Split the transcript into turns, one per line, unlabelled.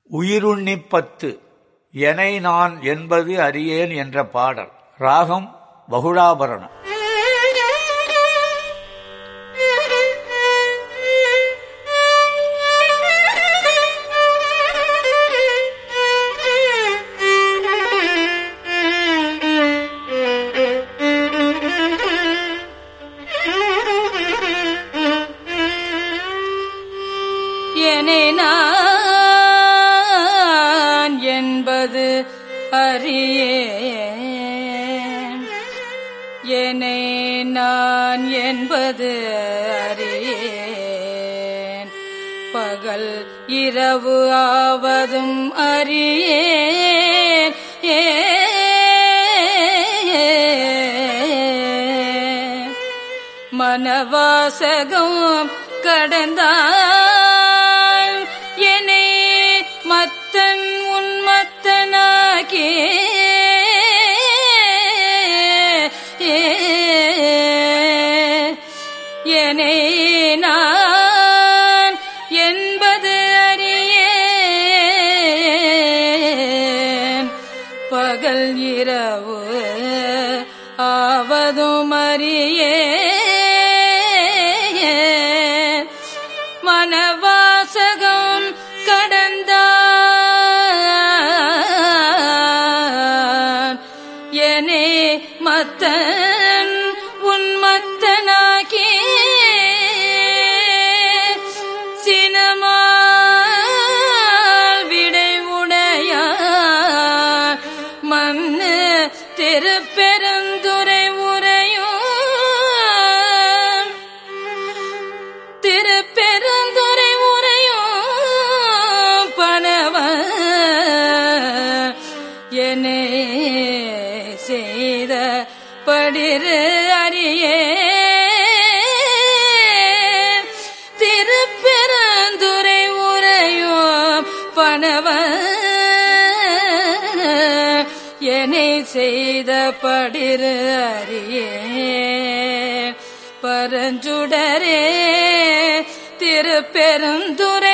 உயிருண்ணிப் பத்து எனை நான் என்பது அறியேன் என்ற பாடல் ராகம் பகுடாபரணம்
எனை நான் என்பது அறியேன் எனை நான் என்பது அறியேன் பகல் இரவு ஆவதும் அறியேன் ஏன் மனவாசகம் கடந்தால் என்னை மத்தன் உன்மத்தனாகி என்னை நான் என்பது அறியேன் பகல் இரவு ஆவதும் அறியேன் மனவாசகம் கடந்தான் எனே மத்தன் உன்மத்தனாகி சினமால் விடை உடையார் மண்ணு திருப்பெருந்துரை உரையும் திருப்பெருந்துரை உரையும் பணவ என்னே செய்த படிரு அறியே திருப்பெருந்துரை உரையும் பணவ என்னை செய்த படிரு அறியே பரஞ்சுடரே திருப்பெருந்துரை